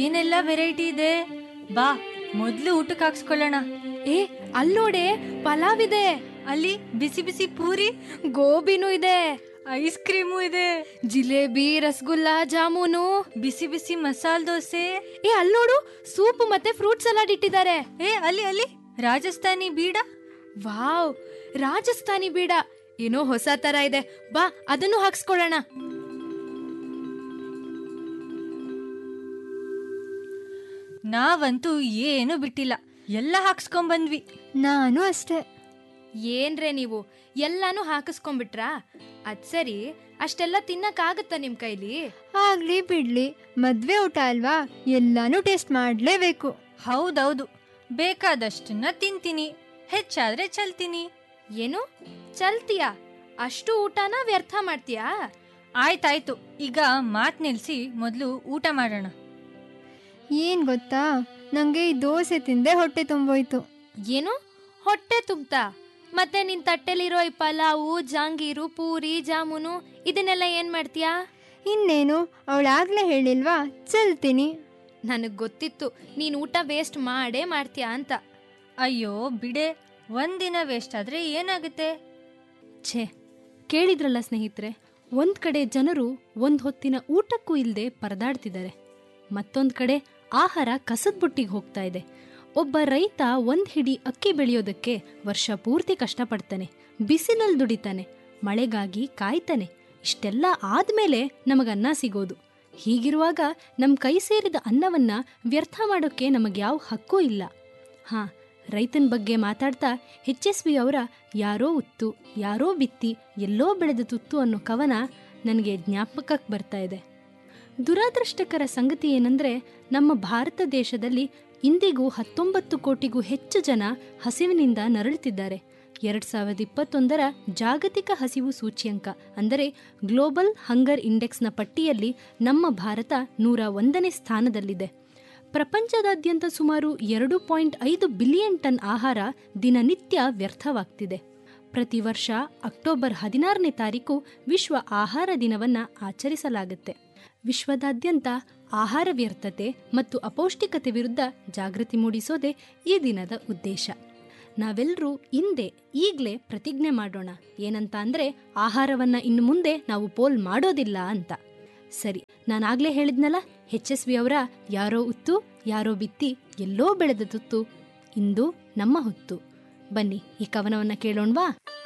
ಏನೆಲ್ಲ ವೆರೈಟಿ ಇದೆ ಬಾ ಮೊದ್ಲು ಊಟಕ್ಕೆ ಹಾಕ್ಸ್ಕೊಳ್ಳೋಣ ಏ ಅಲ್ಲೋಡೆ ಪಲಾವ್ ಇದೆ ಅಲ್ಲಿ ಬಿಸಿ ಬಿಸಿ ಪೂರಿ ಗೋಬಿನೂ ಇದೆ ಐಸ್ ಕ್ರೀಮು ಇದೆ ಜಿಲೇಬಿ ರಸಗುಲ್ಲ ಜಾಮೂನು ಬಿಸಿ ಬಿಸಿ ಮಸಾಲ್ ದೋಸೆ ಏ ಅಲ್ಲಿ ನೋಡು ಸೂಪ್ ಮತ್ತೆ ಫ್ರೂಟ್ ಸಲಾಡ್ ಇಟ್ಟಿದ್ದಾರೆ ಏ ಅಲ್ಲಿ ಅಲ್ಲಿ ರಾಜಸ್ಥಾನಿ ಬೀಡ ವಾವ್ ರಾಜಸ್ಥಾನಿ ಬೀಡ ಏನೋ ಹೊಸ ತರ ಇದೆ ಬಾ ಅದನ್ನು ಹಾಕ್ಸ್ಕೊಳ್ಳೋಣ ನಾವಂತೂ ಏನು ಬಿಟ್ಟಿಲ್ಲ ಎಲ್ಲ ಹಾಕ್ಸ್ಕೊಂಬಂದ್ವಿ ನಾನು ಅಷ್ಟೇ ಏನ್ರೇ ನೀವು ಎಲ್ಲಾನು ಹಾಕಿಸ್ಕೊಂಡ್ಬಿಟ್ರಾ ಅದ್ ಸರಿ ಅಷ್ಟೆಲ್ಲ ತಿನ್ನಕ್ಕಾಗತ್ತಾ ನಿಮ್ ಕೈಲಿ ಆಗ್ಲಿ ಬಿಡ್ಲಿ ಮದ್ವೆ ಊಟ ಅಲ್ವಾ ಎಲ್ಲಾನು ಟೇಸ್ಟ್ ಮಾಡ್ಲೇಬೇಕು ಹೌದೌದು ಬೇಕಾದಷ್ಟನ್ನ ತಿಂತೀನಿ ಹೆಚ್ಚಾದ್ರೆ ಚಲ್ತೀನಿ ಏನು ಚಲ್ತೀಯಾ ಅಷ್ಟು ಊಟನ ವ್ಯರ್ಥ ಮಾಡ್ತೀಯಾ ಆಯ್ತಾಯ್ತು ಈಗ ಮಾತ್ ನಿಲ್ಸಿ ಮೊದಲು ಊಟ ಮಾಡೋಣ ಏನ್ ಗೊತ್ತಾ ನಂಗೆ ಈ ದೋಸೆ ತಿಂದೆ ಹೊಟ್ಟೆ ತುಂಬೋಯ್ತು ಏನು ಹೊಟ್ಟೆ ತುಂಬ್ತಾ ಮತ್ತೆ ನಿನ್ ತಟ್ಟೆಲಿರೋ ಈ ಪಲಾವು ಜಾಂಗೀರು ಪೂರಿ ಜಾಮೂನು ಇದನ್ನೆಲ್ಲ ಏನ್ ಮಾಡ್ತೀಯಾ ಇನ್ನೇನು ಅವಳಾಗ್ಲೇ ಹೇಳಿಲ್ವಾ ಚಲ್ತೀನಿ ನನಗ್ ಗೊತ್ತಿತ್ತು ನೀನ್ ಊಟ ವೇಸ್ಟ್ ಮಾಡೇ ಮಾಡ್ತೀಯಾ ಅಂತ ಅಯ್ಯೋ ಬಿಡೆ ಒಂದಿನ ವೇಸ್ಟ್ ಆದ್ರೆ ಏನಾಗುತ್ತೆ ಛೇ ಕೇಳಿದ್ರಲ್ಲ ಸ್ನೇಹಿತರೆ ಒಂದ್ ಕಡೆ ಜನರು ಒಂದ್ ಹೊತ್ತಿನ ಊಟಕ್ಕೂ ಇಲ್ಲದೆ ಪರದಾಡ್ತಿದ್ದಾರೆ ಮತ್ತೊಂದ್ ಕಡೆ ಆಹಾರ ಕಸದ ಬುಟ್ಟಿಗೆ ಹೋಗ್ತಾ ಇದೆ ಒಬ್ಬ ರೈತ ಒಂದ್ ಹಿಡಿ ಅಕ್ಕಿ ಬೆಳೆಯೋದಕ್ಕೆ ವರ್ಷ ಪೂರ್ತಿ ಕಷ್ಟಪಡ್ತಾನೆ ಬಿಸಿಲಲ್ಲಿ ದುಡಿತಾನೆ ಮಳೆಗಾಗಿ ಕಾಯ್ತಾನೆ ಇಷ್ಟೆಲ್ಲ ಆದ್ಮೇಲೆ ನಮಗನ್ನ ಸಿಗೋದು ಹೀಗಿರುವಾಗ ನಮ್ ಕೈ ಸೇರಿದ ಅನ್ನವನ್ನ ವ್ಯರ್ಥ ಮಾಡೋಕೆ ನಮಗ್ಯಾವ ಹಕ್ಕೂ ಇಲ್ಲ ಹಾ ರೈತನ ಬಗ್ಗೆ ಮಾತಾಡ್ತಾ ಎಚ್ ಎಸ್ ವಿ ಅವರ ಯಾರೋ ಉತ್ತು ಯಾರೋ ಬಿತ್ತಿ ಎಲ್ಲೋ ಬೆಳೆದ ತುತ್ತು ಅನ್ನೋ ಕವನ ನನಗೆ ಜ್ಞಾಪಕಕ್ಕೆ ಬರ್ತಾ ಇದೆ ದುರಾದೃಷ್ಟಕರ ಸಂಗತಿ ಏನಂದ್ರೆ ನಮ್ಮ ಭಾರತ ದೇಶದಲ್ಲಿ ಇಂದಿಗೂ ಹತ್ತೊಂಬತ್ತು ಕೋಟಿಗೂ ಹೆಚ್ಚು ಜನ ಹಸಿವಿನಿಂದ ನರಳುತ್ತಿದ್ದಾರೆ ಎರಡ್ ಸಾವಿರದ ಇಪ್ಪತ್ತೊಂದರ ಜಾಗತಿಕ ಹಸಿವು ಸೂಚ್ಯಂಕ ಅಂದರೆ ಗ್ಲೋಬಲ್ ಹಂಗರ್ ಇಂಡೆಕ್ಸ್ನ ಪಟ್ಟಿಯಲ್ಲಿ ನಮ್ಮ ಭಾರತ ನೂರ ಒಂದನೇ ಸ್ಥಾನದಲ್ಲಿದೆ ಪ್ರಪಂಚದಾದ್ಯಂತ ಸುಮಾರು ಎರಡು ಪಾಯಿಂಟ್ ಐದು ಬಿಲಿಯನ್ ಟನ್ ಆಹಾರ ದಿನನಿತ್ಯ ವ್ಯರ್ಥವಾಗ್ತಿದೆ ಪ್ರತಿ ವರ್ಷ ಅಕ್ಟೋಬರ್ ಹದಿನಾರನೇ ತಾರೀಕು ವಿಶ್ವ ಆಹಾರ ದಿನವನ್ನ ಆಚರಿಸಲಾಗುತ್ತೆ ವಿಶ್ವದಾದ್ಯಂತ ಆಹಾರ ವ್ಯರ್ಥತೆ ಮತ್ತು ಅಪೌಷ್ಟಿಕತೆ ವಿರುದ್ಧ ಜಾಗೃತಿ ಮೂಡಿಸೋದೇ ಈ ದಿನದ ಉದ್ದೇಶ ನಾವೆಲ್ಲರೂ ಹಿಂದೆ ಈಗಲೇ ಪ್ರತಿಜ್ಞೆ ಮಾಡೋಣ ಏನಂತ ಅಂದ್ರೆ ಆಹಾರವನ್ನ ಇನ್ನು ಮುಂದೆ ನಾವು ಪೋಲ್ ಮಾಡೋದಿಲ್ಲ ಅಂತ ಸರಿ ನಾನಾಗ್ಲೇ ಹೇಳಿದ್ನಲ್ಲ ಎಚ್ ಎಸ್ ವಿ ಅವರ ಯಾರೋ ಉತ್ತು ಯಾರೋ ಬಿತ್ತಿ ಎಲ್ಲೋ ಬೆಳೆದ ತುತ್ತು ಇಂದು ನಮ್ಮ ಹೊತ್ತು ಬನ್ನಿ ಈ ಕವನವನ್ನ ಕೇಳೋಣವಾ